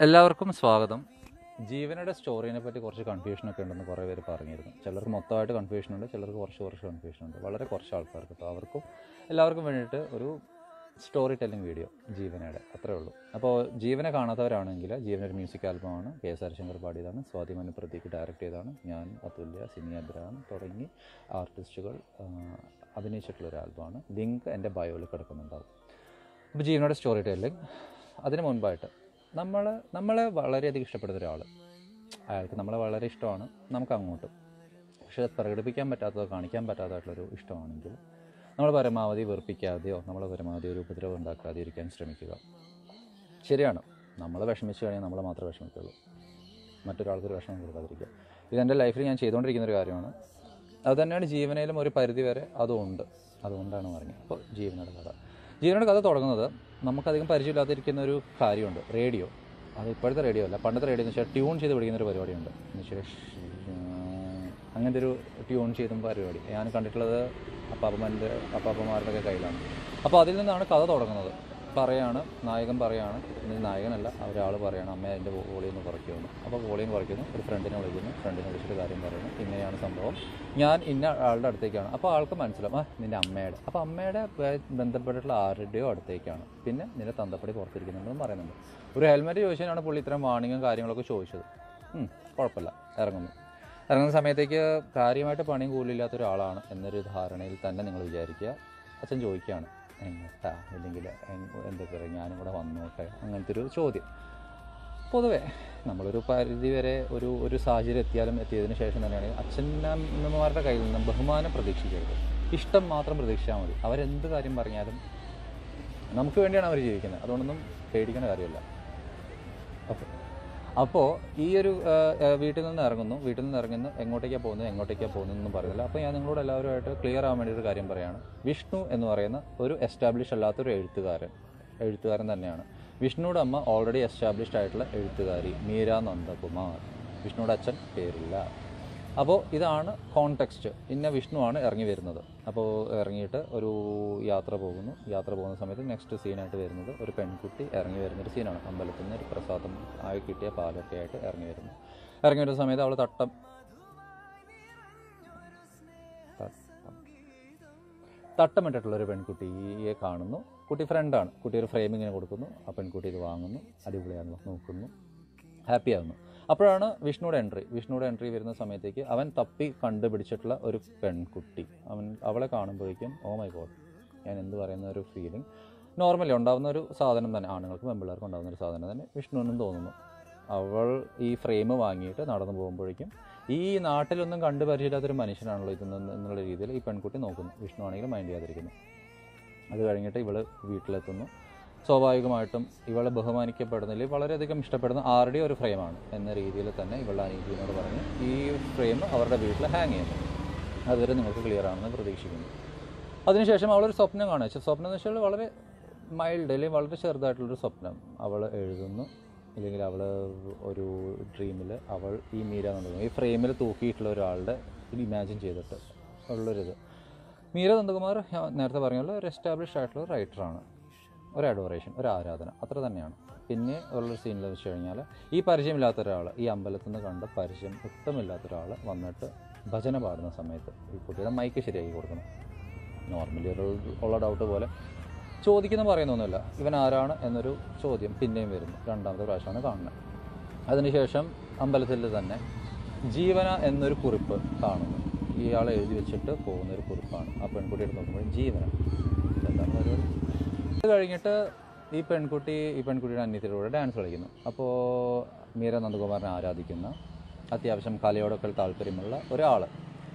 എല്ലാവർക്കും സ്വാഗതം ജീവനയുടെ സ്റ്റോറിനെ പറ്റി കുറച്ച് കൺഫ്യൂഷൻ ഒക്കെ ഉണ്ടെന്ന് കുറേ പേര് പറഞ്ഞിരുന്നു ചിലർക്ക് മൊത്തമായിട്ട് കൺഫ്യൂഷൻ ഉണ്ട് ചിലർക്ക് കുറച്ച് കുറച്ച് കൺഫ്യൂഷൻ ഉണ്ട് വളരെ കുറച്ച് ആൾക്കാർക്ക് അപ്പോൾ അവർക്കും എല്ലാവർക്കും വേണ്ടിയിട്ട് ഒരു സ്റ്റോറി ടെല്ലിംഗ് വീഡിയോ ജീവനയുടെ അത്രേ ഉള്ളൂ അപ്പോൾ ജീവനെ കാണാത്തവരാണെങ്കിൽ ജീവന ഒരു മ്യൂസിക് ആൽബമാണ് കെ എസ് ഹരിശങ്കർ പാടിയതാണ് സ്വാതി മനുപ്രതിക്ക് ഡയറക്റ്റ് ചെയ്തതാണ് ഞാൻ അതുല്യ സിനി അബ്രഹാം തുടങ്ങി ആർട്ടിസ്റ്റുകൾ ആ, അഭിനയിച്ചിട്ടുള്ള ഒരു ആൽബമാണ് ലിങ്ക് എൻ്റെ ബയോയിൽ കിടക്കുന്നുണ്ടാവും അപ്പോൾ ജീവനയുടെ സ്റ്റോറി ടെല്ലിംഗ് അതിന് മുൻപായിട്ട് നമ്മൾ നമ്മളെ വളരെയധികം ഇഷ്ടപ്പെടുന്ന ഒരാൾ അയാൾക്ക് നമ്മളെ വളരെ ഇഷ്ടമാണ് നമുക്ക് അങ്ങോട്ടും പക്ഷെ അത് പ്രകടിപ്പിക്കാൻ പറ്റാത്തതോ കാണിക്കാൻ പറ്റാത്തതായിട്ടുള്ളൊരു ഇഷ്ടമാണെങ്കിൽ നമ്മൾ പരമാവധി വെറുപ്പിക്കാതെയോ നമ്മൾ പരമാവധി ഒരു ഉപദ്രവം ഉണ്ടാക്കാതെ ഇരിക്കാൻ ശ്രമിക്കുക ശരിയാണ് നമ്മൾ വിഷമിച്ച് കഴിഞ്ഞാൽ നമ്മൾ മാത്രമേ വിഷമിക്കുള്ളൂ മറ്റൊരാൾക്കൊരു വിഷമം കൊടുക്കാതിരിക്കുക ഇതെൻ്റെ ലൈഫിൽ ഞാൻ ചെയ്തുകൊണ്ടിരിക്കുന്ന ഒരു കാര്യമാണ് അത് തന്നെയാണ് ജീവനയിലും ഒരു പരിധി വരെ അതുണ്ട് അതുകൊണ്ടാണ് പറഞ്ഞത് അപ്പോൾ ജീവനയുടെ കഥ ജീവനയുടെ കഥ തുടങ്ങുന്നത് നമുക്കധികം പരിചയമില്ലാതിരിക്കുന്ന ഒരു കാര്യമുണ്ട് റേഡിയോ അത് ഇപ്പോഴത്തെ റേഡിയോ അല്ല പണ്ടത്തെ റേഡിയോ എന്ന് വെച്ചാൽ ട്യൂൺ ചെയ്ത് പിടിക്കുന്ന ഒരു പരിപാടിയുണ്ട് എന്ന് വെച്ചാൽ അങ്ങനത്തെ ഒരു ട്യൂൺ ചെയ്തും പരിപാടി ഞാൻ കണ്ടിട്ടുള്ളത് അപ്പാപ്പന്മാരുടെ അപ്പാപ്പന്മാരുടെ ഒക്കെ കയ്യിലാണ് അപ്പോൾ അതിൽ നിന്നാണ് കഥ തുടങ്ങുന്നത് പറയാണ് നായകൻ പറയാണ് ഇനി നായകനല്ല ഒരാൾ പറയാണ് അമ്മ എൻ്റെ വോളിയം കുറയ്ക്കുമെന്ന് അപ്പോൾ വോളിയം കുറയ്ക്കുന്നു ഒരു ഫ്രണ്ടിനെ വിളിക്കുന്നു ഫ്രണ്ടിനെ വിളിച്ചിട്ട് കാര്യം പറയുന്നു ഇങ്ങനെയാണ് സംഭവം ഞാൻ ഇന്ന ആളുടെ അടുത്തേക്കാണ് അപ്പോൾ ആൾക്ക് മനസ്സിലാവും ആ നിൻ്റെ അമ്മയുടെ അപ്പോൾ അമ്മയുടെ വേ- ബന്ധപ്പെട്ടിട്ടുള്ള ആരുടെയോ അടുത്തേക്കാണ് പിന്നെ നിന്റെ തന്തപ്പടി പുറത്തിരിക്കുന്നുണ്ടെന്ന് പറയുന്നുണ്ട് ഒരു ഹെൽമെറ്റ് ചോദിച്ചതിനാണ് പുള്ളി ഇത്രയും വാണിങ്ങും കാര്യങ്ങളൊക്കെ ചോദിച്ചത് ഉം, കുഴപ്പമില്ല ഇറങ്ങുന്നു ഇറങ്ങുന്ന സമയത്തേക്ക് കാര്യമായിട്ട് പണിയും കൂലില്ലാത്ത ഒരാളാണ് എന്നൊരു ധാരണയിൽ തന്നെ നിങ്ങൾ വിചാരിക്കുക അച്ഛൻ ചോദിക്കുകയാണ് എങ്ങോട്ടാ അല്ലെങ്കിൽ എന്താ പറയുക ഞാനും കൂടെ വന്നോട്ടെ അങ്ങനത്തെ ഒരു ചോദ്യം പൊതുവേ നമ്മളൊരു പരിധി വരെ ഒരു ഒരു സാഹചര്യം എത്തിയാലും എത്തിയതിന് ശേഷം തന്നെയാണ് അച്ഛനമ്മമാരുടെ കയ്യിൽ നിന്നും ബഹുമാനം പ്രതീക്ഷിക്കരുത് ഇഷ്ടം മാത്രം പ്രതീക്ഷിച്ചാൽ മതി അവരെന്ത് കാര്യം പറഞ്ഞാലും നമുക്ക് വേണ്ടിയാണ് അവർ ജീവിക്കുന്നത് അതുകൊണ്ടൊന്നും പേടിക്കേണ്ട കാര്യമല്ല ഓക്കെ അപ്പോൾ ഈ ഒരു ആ, ആ, വീട്ടിൽ നിന്ന് ഇറങ്ങുന്നു വീട്ടിൽ നിന്ന് ഇറങ്ങുന്നു എങ്ങോട്ടേക്കാണ് പോകുന്നത് എങ്ങോട്ടേക്കാണ് പോകുന്നത് എന്നും പറയുന്നില്ല അപ്പോൾ ഞാൻ നിങ്ങളോട് എല്ലാവരുമായിട്ട് ക്ലിയർ ആവാൻ വേണ്ടി ഒരു കാര്യം പറയുകയാണ് വിഷ്ണു എന്ന് പറയുന്ന ഒരു എസ്റ്റാബ്ലിഷ് അല്ലാത്തൊരു എഴുത്തുകാരൻ എഴുത്തുകാരൻ തന്നെയാണ് വിഷ്ണുയുടെ അമ്മ ഓൾറെഡി എസ്റ്റാബ്ലിഷ്ഡ് ആയിട്ടുള്ള എഴുത്തുകാരി മീര നന്ദകുമാർ വിഷ്ണുയുടെ അച്ഛൻ പേരില്ല അപ്പോൾ ഇതാണ് കോണ്ടെക്സ്റ്റ് ഇന്ന വിഷ്ണുവാണ് ഇറങ്ങി വരുന്നത് അപ്പോൾ ഇറങ്ങിയിട്ട് ഒരു യാത്ര പോകുന്നു യാത്ര പോകുന്ന സമയത്ത് നെക്സ്റ്റ് സീനായിട്ട് വരുന്നത് ഒരു പെൺകുട്ടി ഇറങ്ങി വരുന്നൊരു സീനാണ് അമ്പലത്തിൽ നിന്ന് ഒരു പ്രസാദം ആയി കിട്ടിയ പാലൊക്കെ ആയിട്ട് ഇറങ്ങി വരുന്നു ഇറങ്ങി വരുന്ന സമയത്ത് അവൾ തട്ടം തട്ടം തട്ടമിട്ടിട്ടുള്ള ഒരു പെൺകുട്ടിയെ കാണുന്നു കുട്ടി ഫ്രണ്ടാണ് കുട്ടി ഒരു ഫ്രെയിമിങ്ങിന് കൊടുക്കുന്നു ആ പെൺകുട്ടി ഇത് വാങ്ങുന്നു അടിപൊളിയാകുന്നു നോക്കുന്നു ഹാപ്പി ആകുന്നു അപ്പോഴാണ് വിഷ്ണുയുടെ എൻട്രി വിഷ്ണുയുടെ എൻട്രി വരുന്ന സമയത്തേക്ക് അവൻ തപ്പി കണ്ടുപിടിച്ചിട്ടുള്ള ഒരു പെൺകുട്ടി അവൻ അവളെ കാണുമ്പോഴേക്കും ഓ മൈ ഗോഡ് ഞാൻ എന്ത് പറയുന്ന ഒരു ഫീലിംഗ് നോർമലി ഉണ്ടാകുന്ന ഒരു സാധനം തന്നെ ആണുങ്ങൾക്കും പെൺപിള്ളേർക്കും ഉണ്ടാകുന്ന ഒരു സാധനം തന്നെ വിഷ്ണുവിനും തോന്നുന്നു അവൾ ഈ ഫ്രെയിം വാങ്ങിയിട്ട് നടന്നു പോകുമ്പോഴേക്കും ഈ നാട്ടിലൊന്നും കണ്ടു പരിചയമില്ലാത്തൊരു മനുഷ്യനാണല്ലോ ഇതെന്ന് എന്നുള്ള രീതിയിൽ ഈ പെൺകുട്ടി നോക്കുന്നു വിഷ്ണു ആണെങ്കിലും മൈൻഡ് ചെയ്യാതിരിക്കുന്നു അത് കഴിഞ്ഞിട്ട് ഇവള് വീട്ടിലെത്തുന്നു സ്വാഭാവികമായിട്ടും ഇവളെ ബഹുമാനിക്കപ്പെടുന്നതിൽ വളരെയധികം ഇഷ്ടപ്പെടുന്ന ആരുടെയും ഒരു ഫ്രെയിമാണ് എന്ന രീതിയിൽ തന്നെ ഇവളുടെ അനീതിയോട് പറഞ്ഞ് ഈ ഫ്രെയിം അവരുടെ വീട്ടിൽ ഹാങ് ചെയ്യുന്നു അതുവരെ നിങ്ങൾക്ക് ക്ലിയർ ആണെന്ന് പ്രതീക്ഷിക്കുന്നു അതിനുശേഷം അവളൊരു സ്വപ്നം കാണുക സ്വപ്നം എന്ന് വെച്ചാൽ വളരെ മൈൽഡ് അല്ലെങ്കിൽ വളരെ ചെറുതായിട്ടുള്ളൊരു സ്വപ്നം അവൾ എഴുതുന്നു ഇല്ലെങ്കിൽ അവൾ ഒരു ഡ്രീമിൽ അവൾ ഈ മീര നന്ദകുമാർ ഈ ഫ്രെയിമിൽ തൂക്കിയിട്ടുള്ള ഒരാളുടെ ഇമാജിൻ ചെയ്തിട്ട് ഉള്ളൊരിത് മീര നന്ദകുമാർ ഞാൻ നേരത്തെ പറഞ്ഞ പോലെ ഒരു എസ്റ്റാബ്ലിഷ്ഡ് ആയിട്ടുള്ള റൈറ്ററാണ് ഒരു അഡോറേഷൻ ഒരു ആരാധന അത്ര തന്നെയാണ് പിന്നെ ഉള്ളൊരു സീനിൽ വെച്ച് കഴിഞ്ഞാൽ ഈ പരിചയമില്ലാത്ത ഒരാൾ ഈ അമ്പലത്തിൽ നിന്ന് കണ്ട പരിചയം ഒട്ടുമില്ലാത്ത ഒരാൾ വന്നിട്ട് ഭജന പാടുന്ന സമയത്ത് ഈ കുട്ടിയുടെ മൈക്ക് ശരിയാക്കി കൊടുക്കണം നോർമലി ഒരു ഉള്ള ഡൗട്ട് പോലെ ചോദിക്കുന്ന പറയുന്നൊന്നുമില്ല ഇവൻ ആരാണ് എന്നൊരു ചോദ്യം പിന്നെയും വരുന്നു രണ്ടാമത്തെ പ്രാവശ്യമാണ് കാണുന്നത് അതിനുശേഷം അമ്പലത്തിൽ തന്നെ ജീവന എന്നൊരു കുറിപ്പ് കാണുന്നു ഇയാൾ എഴുതി വെച്ചിട്ട് പോകുന്ന ഒരു കുറിപ്പാണ് ആ പെൺകുട്ടി എടുത്ത് നോക്കുമ്പോൾ ജീവന എന്താണ് പരിപാടി ഇത് കഴിഞ്ഞിട്ട് ഈ പെൺകുട്ടി ഈ പെൺകുട്ടിയുടെ അന്യത്തിലൂടെ ഡാൻസ് കളിക്കുന്നു അപ്പോൾ മീര നന്ദകുമാറിനെ ആരാധിക്കുന്ന അത്യാവശ്യം കലയോടൊക്കെ താല്പര്യമുള്ള ഒരാൾ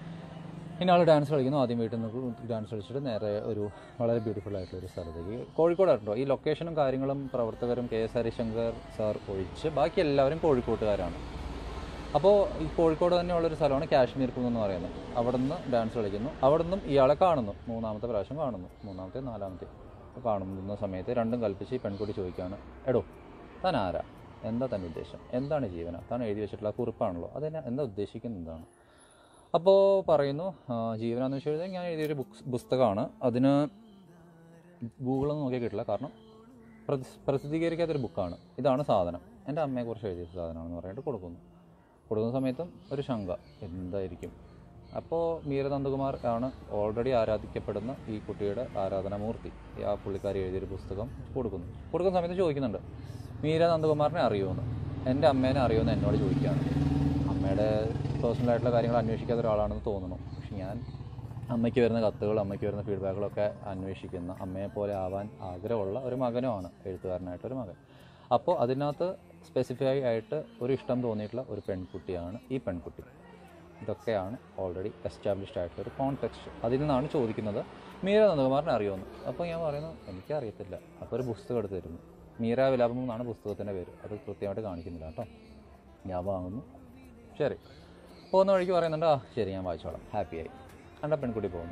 ഇനി ആൾ ഡാൻസ് കളിക്കുന്നു ആദ്യം വീട്ടിൽ നിന്ന് ഡാൻസ് കളിച്ചിട്ട് നേരെ ഒരു വളരെ ബ്യൂട്ടിഫുൾ ആയിട്ടുള്ള ഒരു സ്ഥലത്തേക്ക് കോഴിക്കോടായിട്ടുണ്ടോ ഈ ലൊക്കേഷനും കാര്യങ്ങളും പ്രവർത്തകരും കെ എസ് ഹരിശങ്കർ സാർ ഒഴിച്ച് ബാക്കി എല്ലാവരും കോഴിക്കോട്ടുകാരാണ് അപ്പോൾ ഈ കോഴിക്കോട് തന്നെയുള്ളൊരു സ്ഥലമാണ് കാശ്മീർ കുന്ന് എന്ന് പറയുന്നത് അവിടെ നിന്ന് ഡാൻസ് കളിക്കുന്നു അവിടെ നിന്നും ഇയാളെ കാണുന്നു മൂന്നാമത്തെ പ്രാവശ്യം കാണുന്നു മൂന്നാമത്തെ നാലാമത്തെ കാണുന്ന സമയത്ത് രണ്ടും കൽപ്പിച്ച് ഈ പെൺകുട്ടി ചോദിക്കുകയാണ് എടോ താൻ ആരാ എന്താ തൻ്റെ ഉദ്ദേശം എന്താണ് ജീവന താൻ എഴുതി വെച്ചിട്ടുള്ള ആ കുറിപ്പാണല്ലോ അതെന്നെ എന്താ ഉദ്ദേശിക്കുന്നത് എന്താണ് അപ്പോൾ പറയുന്നു ആ, ജീവനാന്ന് വെച്ച് കഴിഞ്ഞാൽ ഞാൻ എഴുതിയൊരു ബുക്സ് പുസ്തകമാണ് അതിന് ഗൂഗിളൊന്നും നോക്കിയാൽ കിട്ടില്ല കാരണം പ്രതി- പ്രസിദ്ധീകരിക്കാത്തൊരു ബുക്കാണ് ഇതാണ് സാധനം എൻ്റെ അമ്മയെക്കുറിച്ച് എഴുതിയ സാധനമാണെന്ന് പറഞ്ഞിട്ട് കൊടുക്കുന്നു കൊടുക്കുന്ന സമയത്തും ഒരു ശങ്ക എന്തായിരിക്കും അപ്പോൾ മീര നന്ദകുമാർ ആണ് ഓൾറെഡി ആരാധിക്കപ്പെടുന്ന ഈ കുട്ടിയുടെ ആരാധനാമൂർത്തി ഈ ആ പുള്ളിക്കാരി എഴുതിയൊരു പുസ്തകം കൊടുക്കുന്നു കൊടുക്കുന്ന സമയത്ത് ചോദിക്കുന്നുണ്ട് മീര നന്ദകുമാറിനെ അറിയുമെന്ന് എൻ്റെ അമ്മേനെ അറിയുമെന്ന് എന്നോട് ചോദിക്കുകയാണ് അമ്മയുടെ പേഴ്സണൽ ആയിട്ടുള്ള കാര്യങ്ങൾ അന്വേഷിക്കാത്ത ഒരാളാണെന്ന് തോന്നുന്നു പക്ഷെ ഞാൻ അമ്മയ്ക്ക് വരുന്ന കത്തുകൾ അമ്മയ്ക്ക് വരുന്ന ഫീഡ്ബാക്കുകളൊക്കെ അന്വേഷിക്കുന്ന അമ്മയെ പോലെ ആവാൻ ആഗ്രഹമുള്ള ഒരു മകനുമാണ് എഴുത്തുകാരനായിട്ടൊരു മകൻ അപ്പോൾ അതിനകത്ത് സ്പെസിഫൈ ആയിട്ട് ഒരു ഇഷ്ടം തോന്നിയിട്ടുള്ള ഒരു പെൺകുട്ടിയാണ് ഈ പെൺകുട്ടി ഇതൊക്കെയാണ് ഓൾറെഡി എസ്റ്റാബ്ലിഷ്ഡ് ആയിട്ടുള്ള ഒരു കോൺടെക്സ്റ്റ് അതിൽ നിന്നാണ് ചോദിക്കുന്നത് മീര നന്ദകുമാറിനെ അറിയുമെന്ന് അപ്പോൾ ഞാൻ പറയുന്നു എനിക്കറിയത്തില്ല അപ്പോൾ ഒരു പുസ്തകം എടുത്ത് തരുന്നു മീര വിലാപം എന്നാണ് പുസ്തകത്തിൻ്റെ പേര് അത് കൃത്യമായിട്ട് കാണിക്കുന്നില്ല കേട്ടോ ഞാൻ വാങ്ങുന്നു ശരി പോകുന്ന വഴിക്ക് പറയുന്നുണ്ട് ആ ശരി ഞാൻ വായിച്ചോളാം ഹാപ്പിയായി കണ്ട പെൺകുട്ടി പോകുന്നു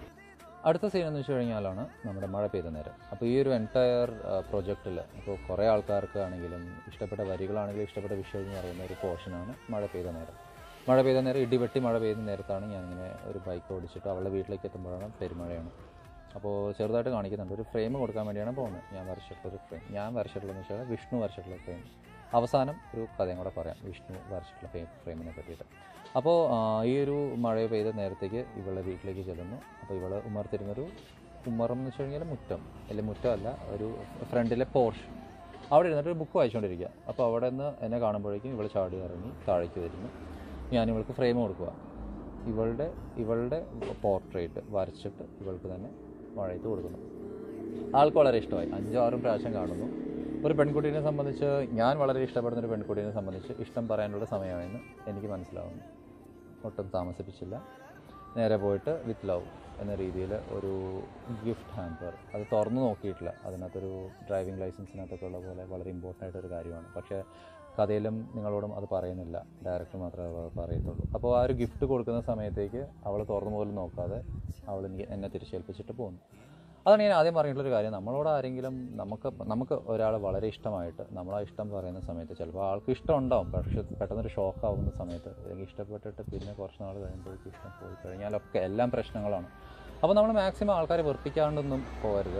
അടുത്ത സീൻ എന്ന് വെച്ച് കഴിഞ്ഞാലാണ് നമ്മുടെ മഴ പെയ്ത നേരം അപ്പോൾ ഈ ഒരു എൻറ്റയർ പ്രൊജക്റ്റിൽ ഇപ്പോൾ കുറേ ആൾക്കാർക്ക് ആണെങ്കിലും ഇഷ്ടപ്പെട്ട വരികളാണെങ്കിലും ഇഷ്ടപ്പെട്ട വിഷ്വൽ എന്ന് പറയുന്ന ഒരു പോർഷനാണ് മഴ പെയ്ത നേരം മഴ പെയ്ത നേരം ഇടിവെട്ടി മഴ പെയ്ത നേരത്താണ് ഞാനിങ്ങനെ ഒരു ബൈക്ക് ഓടിച്ചിട്ട് അവളുടെ വീട്ടിലേക്ക് എത്തുമ്പോഴാണ് പെരുമഴയാണ് അപ്പോൾ ചെറുതായിട്ട് കാണിക്കുന്നുണ്ട് ഒരു ഫ്രെയിം കൊടുക്കാൻ വേണ്ടിയാണ് പോകുന്നത് ഞാൻ വരച്ചിട്ടുള്ള ഒരു ഫ്രെയിം ഞാൻ വരച്ചിട്ടുള്ളതെന്ന് വെച്ചാൽ വിഷ്ണു വരച്ചിട്ടുള്ള ഫ്രെയിം അവസാനം ഒരു കഥയും കൂടെ പറയാം വിഷ്ണു വരച്ചിട്ടുള്ള ഫ്രെയിം ഫ്രെയിമിനെ പറ്റിയിട്ട് അപ്പോൾ ആ, ഈ ഒരു മഴ പെയ്ത നേരത്തേക്ക് ഇവളുടെ വീട്ടിലേക്ക് ചെല്ലുന്നു അപ്പോൾ ഇവള് ഉമ്മർത്തിരുന്നൊരു ഉമ്മറം എന്ന് വെച്ച് കഴിഞ്ഞാൽ മുറ്റം അല്ലെങ്കിൽ മുറ്റമല്ല ഒരു ഫ്രണ്ടിലെ പോർഷ് അവിടെ ഇരുന്നിട്ട് ഒരു ബുക്ക് വായിച്ചുകൊണ്ടിരിക്കുക അപ്പോൾ അവിടെ നിന്ന് എന്നെ കാണുമ്പോഴേക്കും ഇവൾ ചാടി ഇറങ്ങി താഴേക്ക് വരുന്നു ഞാൻ ഇവൾക്ക് ഫ്രെയിം കൊടുക്കുക ഇവളുടെ ഇവളുടെ പോർട്രേറ്റ് വരച്ചിട്ട് ഇവൾക്ക് തന്നെ മഴയത്ത് കൊടുക്കുന്നു ആൾക്ക് വളരെ ഇഷ്ടമായി അഞ്ചോ ആറും പ്രാവശ്യം കാണുന്നു ഒരു പെൺകുട്ടീനെ സംബന്ധിച്ച് ഞാൻ വളരെ ഇഷ്ടപ്പെടുന്ന ഒരു പെൺകുട്ടീനെ സംബന്ധിച്ച് ഇഷ്ടം പറയാനുള്ള സമയമായെന്ന് എനിക്ക് മനസ്സിലാവുന്നു ഒട്ടും താമസിപ്പിച്ചില്ല നേരെ പോയിട്ട് വിത്ത് ലവ് എന്ന രീതിയിൽ ഒരു ഗിഫ്റ്റ് ഹാമ്പർ അത് തുറന്നു നോക്കിയിട്ടില്ല അതിനകത്തൊരു ഡ്രൈവിംഗ് ലൈസൻസിനകത്തൊക്കെ ഉള്ള പോലെ വളരെ ഇമ്പോർട്ടൻ്റ് ആയിട്ടൊരു കാര്യമാണ് പക്ഷേ കഥയിലും നിങ്ങളോടും അത് പറയുന്നില്ല ഡയറക്ടർ മാത്രമേ അത് പറയത്തുള്ളൂ അപ്പോൾ ആ ഒരു ഗിഫ്റ്റ് കൊടുക്കുന്ന സമയത്തേക്ക് അവൾ തുറന്നു പോലും നോക്കാതെ അവൾ എനിക്ക് എന്നെ തിരിച്ചേൽപ്പിച്ചിട്ട് പോകുന്നു അതാണ് ഞാൻ ആദ്യം പറഞ്ഞിട്ടുള്ളൊരു കാര്യം നമ്മളോട് ആരെങ്കിലും നമുക്ക് നമുക്ക് ഒരാൾ വളരെ ഇഷ്ടമായിട്ട് നമ്മൾ ആ ഇഷ്ടം പറയുന്ന സമയത്ത് ചിലപ്പോൾ ആൾക്ക് ഇഷ്ടം ഉണ്ടാവും പക്ഷെ പെട്ടെന്നൊരു ഷോക്ക് ആവുന്ന സമയത്ത് അല്ലെങ്കിൽ ഇഷ്ടപ്പെട്ടിട്ട് പിന്നെ കുറച്ച് നാൾ കഴിയുമ്പോഴേക്കും ഇഷ്ടം പോയി കഴിഞ്ഞാലൊക്കെ എല്ലാം പ്രശ്നങ്ങളാണ് അപ്പോൾ നമ്മൾ മാക്സിമം ആൾക്കാരെ വെറുപ്പിക്കാണ്ടൊന്നും പോകരുത്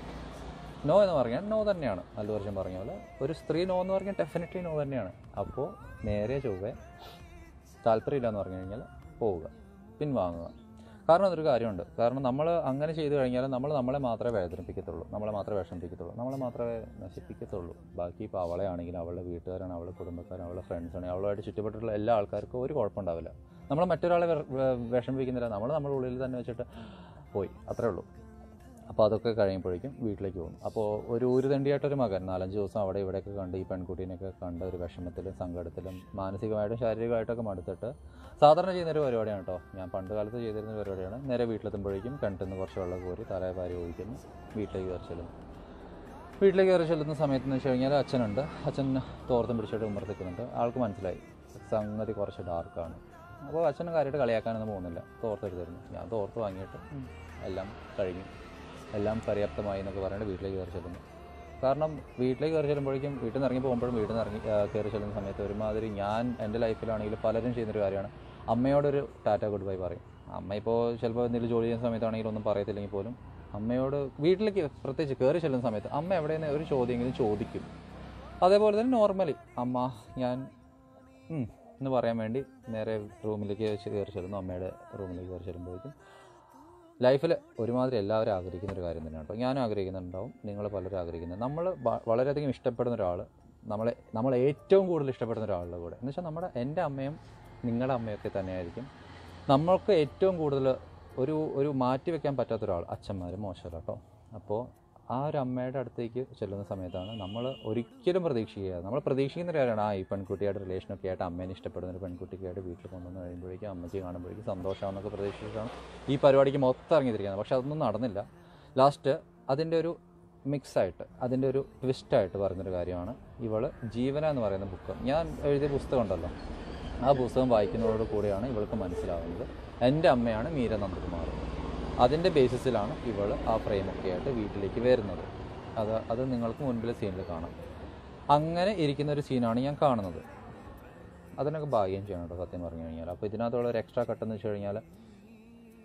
നോ എന്ന് പറഞ്ഞാൽ നോ തന്നെയാണ് അല്ലു അർജുൻ പറഞ്ഞ പോലെ ഒരു സ്ത്രീ നോ എന്ന് പറഞ്ഞാൽ ഡെഫിനറ്റ്ലി നോ തന്നെയാണ് അപ്പോൾ നേരെ ചൊവ്വേ താല്പര്യമില്ല എന്ന് പറഞ്ഞു കഴിഞ്ഞാൽ പോവുക പിൻവാങ്ങുക കാരണം അതൊരു കാര്യമുണ്ട് കാരണം നമ്മൾ അങ്ങനെ ചെയ്തു കഴിഞ്ഞാൽ നമ്മൾ നമ്മളെ മാത്രമേ വേദനിപ്പിക്കത്തുള്ളൂ നമ്മളെ മാത്രമേ വിഷമിപ്പിക്കത്തുള്ളൂ നമ്മളെ മാത്രമേ നശിപ്പിക്കത്തുള്ളൂ ബാക്കി ഇപ്പോൾ അവളെ ആണെങ്കിലും അവളുടെ വീട്ടുകാരാണ് അവളുടെ കുടുംബക്കാരാണ് അവളുടെ ഫ്രണ്ട്സാണ് അവളുമായിട്ട് ചുറ്റുപെട്ടിട്ടുള്ള എല്ലാ ആൾക്കാർക്കും ഒരു കുഴപ്പമുണ്ടാവില്ല നമ്മൾ മറ്റൊരാളെ വെ- വെ- വിഷമിപ്പിക്കുന്നില്ല നമ്മൾ നമ്മുടെ ഉള്ളിൽ തന്നെ വെച്ചിട്ട് പോയി അത്രേ ഉള്ളൂ അപ്പോൾ അതൊക്കെ കഴിയുമ്പോഴേക്കും വീട്ടിലേക്ക് പോകും അപ്പോൾ ഒരു ഒരു തണ്ടിയായിട്ടൊരു മകൻ നാലഞ്ച് ദിവസം അവിടെ ഇവിടെയൊക്കെ കണ്ട് ഈ പെൺകുട്ടീനെയൊക്കെ കണ്ട ഒരു വിഷമത്തിലും സങ്കടത്തിലും മാനസികമായിട്ടും ശാരീരികമായിട്ടൊക്കെ മടുത്തിട്ട് സാധാരണ ചെയ്യുന്നൊരു പരിപാടിയാണ് കേട്ടോ ഞാൻ പണ്ട് കാലത്ത് ചെയ്തിരുന്ന ഒരു പരിപാടിയാണ് നേരെ വീട്ടിലെത്തുമ്പോഴേക്കും കിണറ്റിൽ നിന്ന് കുറച്ച് വെള്ളം കോരി തലയെ പാരി ഒഴിക്കുന്നു വീട്ടിലേക്ക് കയറി ചെല്ലുന്നു വീട്ടിലേക്ക് കയറി ചെല്ലുന്ന സമയത്ത് എന്ന് വെച്ച് കഴിഞ്ഞാൽ അച്ഛനുണ്ട് അച്ഛൻ തോർത്തും പിടിച്ചിട്ട് ഉമ്മർത്തിക്കുന്നുണ്ട് ആൾക്ക് മനസ്സിലായി സംഗതി കുറച്ച് ഡാർക്കാണ് അപ്പോൾ അച്ഛനും കാര്യമായിട്ട് കളിയാക്കാനൊന്നും പോകുന്നില്ല തോർത്തെടുത്ത് തരുന്നു ഞാൻ തോർത്ത് വാങ്ങിയിട്ട് ഉം, എല്ലാം കഴിഞ്ഞു എല്ലാം പര്യാപ്തമായി എന്നൊക്കെ പറഞ്ഞിട്ട് വീട്ടിലേക്ക് കയറി ചെല്ലുന്നു കാരണം വീട്ടിലേക്ക് കയറി ചെല്ലുമ്പോഴേക്കും വീട്ടിൽ നിന്ന് ഇറങ്ങി പോകുമ്പോഴും വീട്ടിൽ നിന്ന് ഇറങ്ങി ആ, കയറി ചെല്ലുന്ന സമയത്ത് ഒരുമാതിരി ഞാൻ എൻ്റെ ലൈഫിലാണെങ്കിൽ പലരും ചെയ്യുന്നൊരു കാര്യമാണ് അമ്മയോടൊരു ടാറ്റ ഗുഡ് ബൈ പറയും അമ്മ ഇപ്പോൾ ചിലപ്പോൾ എന്തെങ്കിലും ജോലി ചെയ്യുന്ന സമയത്താണെങ്കിൽ ഒന്നും പറയത്തില്ലെങ്കിൽ പോലും അമ്മയോട് വീട്ടിലേക്ക് പ്രത്യേകിച്ച് കയറി ചെല്ലുന്ന സമയത്ത് അമ്മ എവിടെയെന്ന് ഒരു ചോദ്യമെങ്കിലും ചോദിക്കും അതേപോലെ തന്നെ നോർമലി അമ്മ ഞാൻ ഉം എന്ന് പറയാൻ വേണ്ടി നേരെ റൂമിലേക്ക് കയറി ചെല്ലുന്നു അമ്മയുടെ റൂമിലേക്ക് കയറി ചെല്ലുമ്പോഴേക്കും ലൈഫിൽ ഒരുമാതിരി എല്ലാവരും ആഗ്രഹിക്കുന്ന ഒരു കാര്യം തന്നെയാണ് കേട്ടോ ഞാനും ആഗ്രഹിക്കുന്നുണ്ടാവും നിങ്ങൾ പലരും ആഗ്രഹിക്കുന്നത് നമ്മൾ വ- വളരെയധികം ഇഷ്ടപ്പെടുന്ന ഒരാൾ നമ്മളെ നമ്മൾ ഏറ്റവും കൂടുതൽ ഇഷ്ടപ്പെടുന്ന ഒരാളുടെ കൂടെ എന്ന് വെച്ചാൽ നമ്മുടെ എൻ്റെ അമ്മയും നിങ്ങളുടെ അമ്മയൊക്കെ തന്നെയായിരിക്കും നമ്മൾക്ക് ഏറ്റവും കൂടുതൽ ഒരു ഒരു മാറ്റി വെക്കാൻ പറ്റാത്ത ഒരാൾ അച്ഛന്മാർ മോശമല്ല കേട്ടോ അപ്പോൾ ആ ഒരു അമ്മയുടെ അടുത്തേക്ക് ചെല്ലുന്ന സമയത്താണ് നമ്മൾ ഒരിക്കലും പ്രതീക്ഷിക്കുക നമ്മൾ പ്രതീക്ഷിക്കുന്ന ഒരു കാര്യമാണ് ആ ഈ പെൺകുട്ടിയുടെ റിലേഷനൊക്കെ ആയിട്ട് അമ്മേനെ ഇഷ്ടപ്പെടുന്ന ഒരു പെൺകുട്ടിക്കായിട്ട് വീട്ടിൽ കൊണ്ടുവന്ന് കഴിയുമ്പോഴേക്കും അമ്മയ്ക്ക് കാണുമ്പോഴേക്കും സന്തോഷമാണെന്നൊക്കെ പ്രതീക്ഷിച്ചിട്ടാണ് ഈ പരിപാടിക്ക് മൊത്തം ഇറങ്ങിത്തിരിക്കുന്നത് പക്ഷെ അതൊന്നും നടന്നില്ല ലാസ്റ്റ് അതിൻ്റെ ഒരു മിക്സായിട്ട് അതിൻ്റെ ഒരു ട്വിസ്റ്റായിട്ട് പറയുന്നൊരു കാര്യമാണ് ഇവൾ ജീവന എന്ന് പറയുന്ന ബുക്ക് ഞാൻ എഴുതിയ പുസ്തകം ഉണ്ടല്ലോ ആ പുസ്തകം വായിക്കുന്നതോട് കൂടിയാണ് ഇവൾക്ക് മനസ്സിലാവുന്നത് എൻ്റെ അമ്മയാണ് മീര നന്ദകുമാർ അതിൻ്റെ ബേസിസിലാണ് ഇവൾ ആ ഫ്രെയിമൊക്കെ ആയിട്ട് വീട്ടിലേക്ക് വരുന്നത് അത് അത് നിങ്ങൾക്ക് മുൻപിലെ സീനിൽ കാണാം അങ്ങനെ ഇരിക്കുന്ന ഒരു സീനാണ് ഞാൻ കാണുന്നത് അതിനൊക്കെ ഭാഗ്യം ചെയ്യണം കേട്ടോ സത്യം പറഞ്ഞു കഴിഞ്ഞാൽ അപ്പോൾ ഇതിനകത്തുള്ള ഒരു എക്സ്ട്രാ കട്ട് എന്ന് വെച്ച് കഴിഞ്ഞാൽ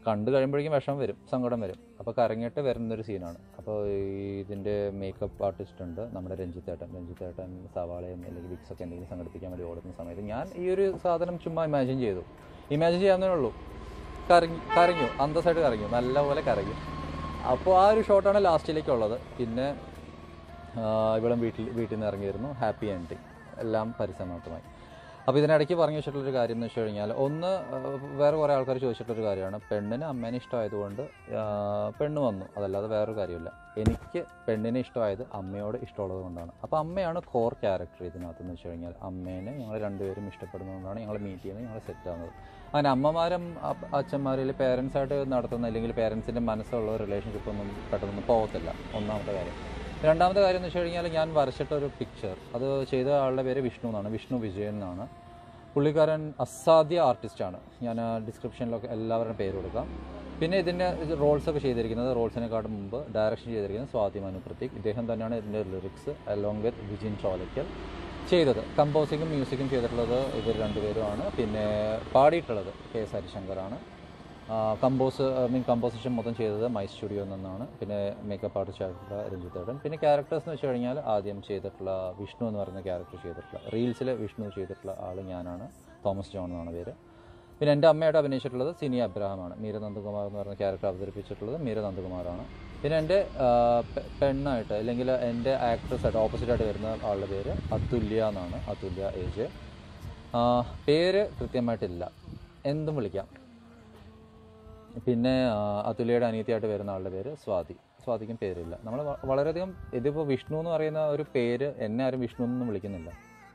കണ്ടു കഴിയുമ്പോഴേക്കും വിഷമം വരും സങ്കടം വരും അപ്പോൾ കരങ്ങിട്ട് വരുന്നൊരു സീനാണ് അപ്പോൾ ഈ ഇതിൻ്റെ മേക്കപ്പ് ആർട്ടിസ്റ്റ് ഉണ്ട് നമ്മുടെ രഞ്ജിത്തേട്ടൻ രഞ്ജിത്തേട്ടൻ സവാളയും അല്ലെങ്കിൽ വിക്സ് ഒക്കെ എന്തെങ്കിലും സംഘടിപ്പിക്കാൻ വേണ്ടി ഓടുന്ന സമയത്ത് ഞാൻ ഈ ഒരു സാധനം ചുമ്മാ ഇമാജിൻ ചെയ്തു ഇമാജിൻ ചെയ്യാവുന്നേ ഉള്ളൂ കരങ്ങി കരഞ്ഞു അന്തസ്സായിട്ട് കരഞ്ഞു നല്ലപോലെ കരഞ്ഞു അപ്പോൾ ആ ഒരു ഷോട്ടാണ് ലാസ്റ്റിലേക്കുള്ളത് പിന്നെ ഇവളും വീട്ടിൽ വീട്ടിൽ നിന്ന് ഇറങ്ങി വരുന്നു ഹാപ്പി എൻഡിങ് എല്ലാം പരിസമാപ്തമായി അപ്പോൾ ഇതിനിടയ്ക്ക് പറഞ്ഞു വെച്ചിട്ടുള്ളൊരു കാര്യം എന്ന് വെച്ച് കഴിഞ്ഞാൽ ഒന്ന് ആ, വേറെ കുറേ ആൾക്കാർ ചോദിച്ചിട്ടുള്ളൊരു കാര്യമാണ് പെണ്ണിന് അമ്മേനെ ഇഷ്ടമായതുകൊണ്ട് ആ, പെണ്ണ് വന്നു അതല്ലാതെ വേറൊരു കാര്യമില്ല എനിക്ക് പെണ്ണിനെ ഇഷ്ടമായത് അമ്മയോട് ഇഷ്ടമുള്ളത് കൊണ്ടാണ് അപ്പോൾ അമ്മയാണ് കോർ ക്യാരക്ടർ ഇതിനകത്ത് എന്ന് വെച്ച് കഴിഞ്ഞാൽ അമ്മേനെ ഞങ്ങൾ രണ്ടുപേരും ഇഷ്ടപ്പെടുന്നതുകൊണ്ടാണ് ഞങ്ങൾ മീറ്റ് ചെയ്യുന്നത് ഞങ്ങൾ സെറ്റ് ആവുന്നത് അങ്ങനെ അമ്മമാരും അപ്പ- അച്ഛന്മാരിൽ പേരൻസായിട്ട് നടത്തുന്ന അല്ലെങ്കിൽ പേരൻസിൻ്റെ മനസ്സുള്ള റിലേഷൻഷിപ്പ് ഒന്നും പെട്ടെന്നൊന്നും പോകത്തില്ല ഒന്നാമത്തെ കാര്യം രണ്ടാമത്തെ കാര്യം എന്ന് വെച്ച് കഴിഞ്ഞാൽ ഞാൻ വരച്ചിട്ട ഒരു പിക്ചർ അത് ചെയ്ത ആളുടെ പേര് വിഷ്ണു എന്നാണ് വിഷ്ണു വിജയൻ എന്നാണ് പുള്ളിക്കാരൻ അസാധ്യ ആർട്ടിസ്റ്റാണ് ഞാൻ ഡിസ്ക്രിപ്ഷനിലൊക്കെ എല്ലാവരുടെയും പേര് കൊടുക്കാം പിന്നെ ഇതിൻ്റെ റോൾസ് ഒക്കെ ചെയ്തിരിക്കുന്നത് റോൾസിനെക്കാട്ടും മുമ്പ് ഡയറക്ഷൻ ചെയ്തിരിക്കുന്നത് സ്വാതി മനു പ്രതീക് ഇദ്ദേഹം തന്നെയാണ് ഇതിൻ്റെ lyrics along with Vijin Cholakkal ചെയ്തത് കമ്പോസിങ്ങും മ്യൂസിക്കും ചെയ്തിട്ടുള്ളത് ഇവർ രണ്ടുപേരുമാണ് പിന്നെ പാടിയിട്ടുള്ളത് കെ എസ് ഹരിശങ്കറാണ് കമ്പോസ് മീൻ കമ്പോസിഷൻ മൊത്തം ചെയ്തത് മൈ സ്റ്റുഡിയോ നിന്നാണ് പിന്നെ മേക്കപ്പ് ആർട്ടിസ്റ്റ് ആയിട്ടുള്ള രഞ്ജിത്തേട്ടൻ പിന്നെ ക്യാരക്ടേഴ്സ് എന്ന് വെച്ച് കഴിഞ്ഞാൽ ആദ്യം ചെയ്തിട്ടുള്ള വിഷ്ണു എന്ന് പറയുന്ന ക്യാരക്ടർ ചെയ്തിട്ടുള്ള റീൽസിൽ വിഷ്ണു ചെയ്തിട്ടുള്ള ആൾ ഞാനാണ് തോമസ് ജോൺ എന്നാണ് പേര് പിന്നെ എൻ്റെ അമ്മയായിട്ട് അഭിനയിച്ചിട്ടുള്ളത് സിനി അബ്രഹാമാണ് മീര നന്ദകുമാർ എന്ന് പറയുന്ന ക്യാരക്ടർ അവതരിപ്പിച്ചിട്ടുള്ളത് മീര നന്ദകുമാറാണ് പിന്നെ എൻ്റെ ആ, പെ- പെണ്ണായിട്ട് അല്ലെങ്കിൽ എൻ്റെ ആക്ട്രസ് ആയിട്ട് ഓപ്പോസിറ്റ് ആയിട്ട് വരുന്ന ആളുടെ പേര് അതുല്യ എന്നാണ് അതുല്യ ഏജ് പേര് കൃത്യമായിട്ടില്ല എന്തും വിളിക്കാം പിന്നെ ആ, അതുല്യയുടെ അനിയത്തിയായിട്ട് വരുന്ന ആളുടെ പേര് സ്വാതി സ്വാതിക്കും പേരില്ല നമ്മൾ വളരെയധികം ഇതിപ്പോൾ വിഷ്ണു എന്ന് പറയുന്ന ഒരു പേര് എന്നെ ആരും വിഷ്ണു എന്നൊന്നും വിളിക്കുന്നില്ല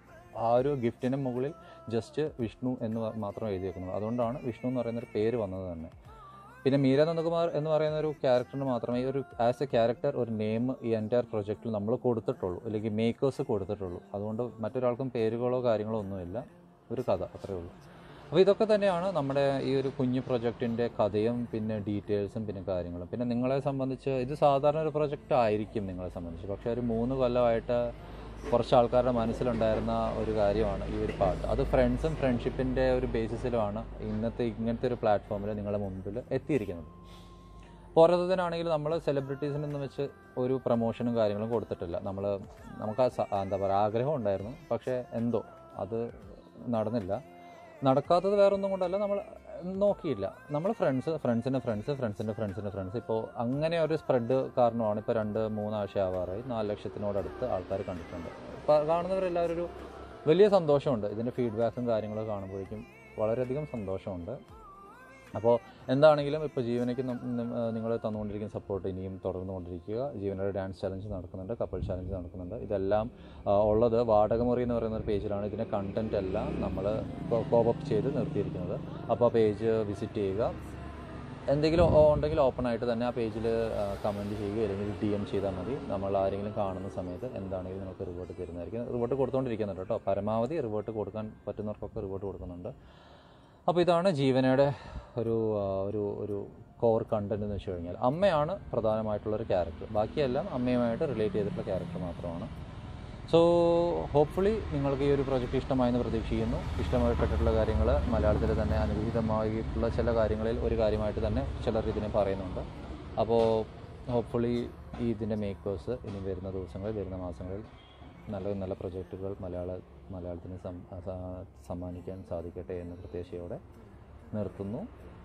ആ ഒരു ഗിഫ്റ്റിന് മുകളിൽ ജസ്റ്റ് വിഷ്ണു എന്ന് മ- മാത്രം എഴുതി വെക്കുന്നത് അതുകൊണ്ടാണ് വിഷ്ണു എന്ന് പറയുന്ന ഒരു പേര് വന്നത് തന്നെ പിന്നെ മീര നന്ദകുമാർ എന്ന് പറയുന്ന ഒരു ക്യാരക്ടറിന് മാത്രമേ ഈ ഒരു ആസ് എ ക്യാരക്ടർ ഒരു നെയിം ഈ എൻ്റയർ പ്രൊജക്റ്റിൽ നമ്മൾ കൊടുത്തിട്ടുള്ളൂ അല്ലെങ്കിൽ മേക്കേഴ്സ് കൊടുത്തിട്ടുള്ളൂ അതുകൊണ്ട് മറ്റൊരാൾക്കും പേരുകളോ കാര്യങ്ങളോ ഒന്നുമില്ല ഒരു കഥ അത്രേ ഉള്ളൂ അപ്പോൾ ഇതൊക്കെ തന്നെയാണ് നമ്മുടെ ഈ ഒരു കുഞ്ഞു പ്രൊജക്റ്റിൻ്റെ കഥയും പിന്നെ ഡീറ്റെയിൽസും പിന്നെ കാര്യങ്ങളും പിന്നെ നിങ്ങളെ സംബന്ധിച്ച് ഇത് സാധാരണ ഒരു പ്രൊജക്റ്റ് ആയിരിക്കും നിങ്ങളെ സംബന്ധിച്ച് പക്ഷേ ഒരു മൂന്ന് കൊല്ലമായിട്ട് കുറച്ച് ആൾക്കാരുടെ മനസ്സിലുണ്ടായിരുന്ന ഒരു കാര്യമാണ് ഈ ഒരു പാട്ട് അത് ഫ്രണ്ട്സും ഫ്രണ്ട്ഷിപ്പിൻ്റെ ഒരു ബേസിസിലുമാണ് ഇന്നത്തെ ഇങ്ങനത്തെ ഒരു പ്ലാറ്റ്ഫോമിൽ നിങ്ങളുടെ മുമ്പിൽ എത്തിയിരിക്കുന്നത് പോരാത്തതിനാണെങ്കിൽ നമ്മൾ സെലിബ്രിറ്റീസിനൊന്നും വെച്ച് ഒരു പ്രൊമോഷനും കാര്യങ്ങളും കൊടുത്തിട്ടില്ല നമ്മൾ നമുക്ക് ആ സ- എന്താ പറയുക ആഗ്രഹം ഉണ്ടായിരുന്നു പക്ഷേ എന്തോ അത് നടന്നില്ല നടക്കാത്തത് വേറെ ഒന്നും കൊണ്ടല്ല നമ്മൾ നോക്കിയില്ല നമ്മൾ ഫ്രണ്ട്സ് ഫ്രണ്ട്സിൻ്റെ ഫ്രണ്ട്സ് ഫ്രണ്ട്സിൻ്റെ ഫ്രണ്ട്സിൻ്റെ ഫ്രണ്ട്സ് ഇപ്പോൾ അങ്ങനെ ഒരു സ്പ്രെഡ് കാരണമാണ് ഇപ്പോൾ രണ്ട് മൂന്നാഴ്ച ആവാറായി നാല് ലക്ഷത്തിനോടടുത്ത് ആൾക്കാർ കണ്ടിട്ടുണ്ട് അപ്പോൾ കാണുന്നവരെല്ലാവരും ഒരു വലിയ സന്തോഷമുണ്ട് ഇതിൻ്റെ ഫീഡ്ബാക്കും കാര്യങ്ങളൊക്കെ കാണുമ്പോഴേക്കും വളരെയധികം സന്തോഷമുണ്ട് അപ്പോൾ എന്താണെങ്കിലും ഇപ്പോൾ ജീവനയ്ക്ക് നിങ്ങൾ തന്നുകൊണ്ടിരിക്കുന്ന സപ്പോർട്ട് ഇനിയും തുടർന്നുകൊണ്ടിരിക്കുക ജീവനയുടെ ഡാൻസ് ചലഞ്ച് നടക്കുന്നുണ്ട് കപ്പിൾ ചലഞ്ച് നടക്കുന്നുണ്ട് ഇതെല്ലാം ആ, ഉള്ളത് വാടകമുറി എന്ന് പറയുന്ന ഒരു പേജിലാണ് ഇതിൻ്റെ കണ്ടൻറ് എല്ലാം നമ്മൾ കോപ്പപ്പ് ചെയ്ത് നിർത്തിയിരിക്കുന്നത് അപ്പോൾ ആ പേജ് വിസിറ്റ് ചെയ്യുക എന്തെങ്കിലും ഓ- ഉണ്ടെങ്കിൽ ഓപ്പൺ ആയിട്ട് തന്നെ ആ പേജിൽ കമൻറ്റ് ചെയ്യുക അല്ലെങ്കിൽ ഡി എം ചെയ്താൽ മതി നമ്മൾ ആരെങ്കിലും കാണുന്ന സമയത്ത് എന്താണെങ്കിലും നമുക്ക് റിവേർട്ട് തരുന്നതായിരിക്കും റിവേർട്ട് കൊടുത്തുകൊണ്ടിരിക്കുന്നുണ്ട് കേട്ടോ പരമാവധി റിവേർട്ട് കൊടുക്കാൻ പറ്റുന്നവർക്കൊക്കെ റിവേർട്ട് കൊടുക്കുന്നുണ്ട് അപ്പോൾ ഇതാണ് ജീവനയുടെ ഒരു ആ, ഒരു ഒരു കോർ കണ്ടന്റ് എന്ന് വെച്ച് കഴിഞ്ഞാൽ അമ്മയാണ് പ്രധാനമായിട്ടുള്ളൊരു ക്യാരക്ടർ ബാക്കിയെല്ലാം അമ്മയുമായിട്ട് റിലേറ്റ് ചെയ്തിട്ടുള്ള ക്യാരക്ടർ മാത്രമാണ് സോ ഹോപ്പ്ഫുള്ളി നിങ്ങൾക്ക് ഈ ഒരു പ്രോജക്റ്റ് ഇഷ്ടമായെന്ന് പ്രതീക്ഷിക്കുന്നു ഇഷ്ടമായിട്ടുള്ള കാര്യങ്ങൾ മലയാളത്തിൽ തന്നെ അനുഗ്രഹീതമായിട്ടുള്ള ചില കാര്യങ്ങളിൽ ഒരു കാര്യമായിട്ട് തന്നെ ചിലർ ഇതിനെ പറയുന്നുണ്ട് അപ്പോൾ ഹോപ്പ്ഫുള്ളി ഈ ഇതിൻ്റെ മേക്കേഴ്സ് ഇനി വരുന്ന ദിവസങ്ങളിൽ വരുന്ന മാസങ്ങളിൽ നല്ല നല്ല പ്രൊജക്റ്റുകൾ മലയാള മലയാളത്തിന് സം- സ- സമ്മാനിക്കാൻ സാധിക്കട്ടെ എന്ന പ്രത്യാശയോടെ നിർത്തുന്നു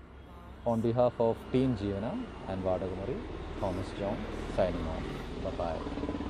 on behalf of team Jeevana and വാടകമുറി Thomas John signing on by